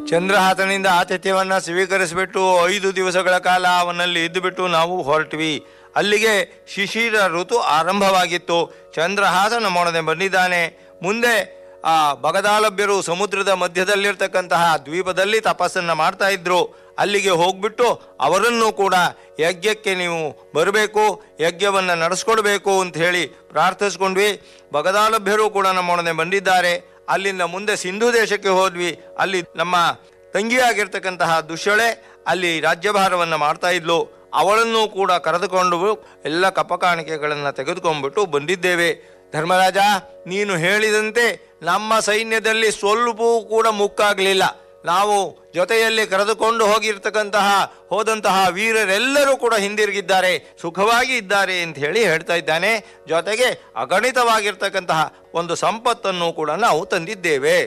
ಚಂದ್ರಹಾತನಿಂದ ಆತಿಥ್ಯವನ್ನ ಸ್ವೀಕರಿಸಿಬಿಟ್ಟು ಐದು ದಿವಸಗಳ ಕಾಲ ಅವನಲ್ಲಿ ಇದ್ದುಬಿಟ್ಟು ನಾವು ಹೊರಟ್ವಿ ಅಲ್ಲಿಗೆ ಶಿಶಿರ ಋತು ಆರಂಭವಾಗಿತ್ತು ಚಂದ್ರಹಾಸ ನಮ್ಮೊಡನೆ ಬಂದಿದ್ದಾನೆ ಮುಂದೆ ಆ ಭಗದಾಲಭ್ಯರು ಸಮುದ್ರದ ಮಧ್ಯದಲ್ಲಿರ್ತಕ್ಕಂತಹ ದ್ವೀಪದಲ್ಲಿ ತಪಸ್ಸನ್ನ ಮಾಡ್ತಾ ಇದ್ರು ಅಲ್ಲಿಗೆ ಹೋಗ್ಬಿಟ್ಟು ಅವರನ್ನು ಕೂಡ ಯಜ್ಞಕ್ಕೆ ನೀವು ಬರಬೇಕು ಯಜ್ಞವನ್ನು ನಡೆಸ್ಕೊಡ್ಬೇಕು ಅಂತ ಹೇಳಿ ಪ್ರಾರ್ಥಿಸ್ಕೊಂಡ್ವಿ ಭಗದಾಲಭ್ಯರು ಕೂಡ ನಮ್ಮೊಡನೆ ಬಂದಿದ್ದಾರೆ ಅಲ್ಲಿಂದ ಮುಂದೆ ಸಿಂಧು ದೇಶಕ್ಕೆ ಹೋದ್ವಿ ಅಲ್ಲಿ ನಮ್ಮ ತಂಗಿಯಾಗಿರ್ತಕ್ಕಂತಹ ದುಶ್ಯಳೆ ಅಲ್ಲಿ ರಾಜ್ಯಭಾರವನ್ನು ಮಾಡ್ತಾ ಇದ್ಲು ಅವಳನ್ನು ಕೂಡ ಕರೆದುಕೊಂಡು ಎಲ್ಲ ಕಪಕಾಣಿಕೆಗಳನ್ನು ತೆಗೆದುಕೊಂಡ್ಬಿಟ್ಟು ಬಂದಿದ್ದೇವೆ ಧರ್ಮರಾಜ ನೀನು ಹೇಳಿದಂತೆ ನಮ್ಮ ಸೈನ್ಯದಲ್ಲಿ ಸ್ವಲ್ಪವೂ ಕೂಡ ಮುಕ್ಕಾಗಲಿಲ್ಲ ನಾವು ಜೊತೆಯಲ್ಲಿ ಕರೆದುಕೊಂಡು ಹೋಗಿರ್ತಕ್ಕಂತಹ ಹೋದಂತಹ ವೀರರೆಲ್ಲರೂ ಕೂಡ ಹಿಂದಿರುಗಿದ್ದಾರೆ ಸುಖವಾಗಿ ಇದ್ದಾರೆ ಅಂತ ಹೇಳಿ ಹೇಳ್ತಾ ಇದ್ದಾನೆ ಜೊತೆಗೆ ಅಗಣಿತವಾಗಿರ್ತಕ್ಕಂತಹ ಒಂದು ಸಂಪತ್ತನ್ನು ಕೂಡ ನಾವು ತಂದಿದ್ದೇವೆ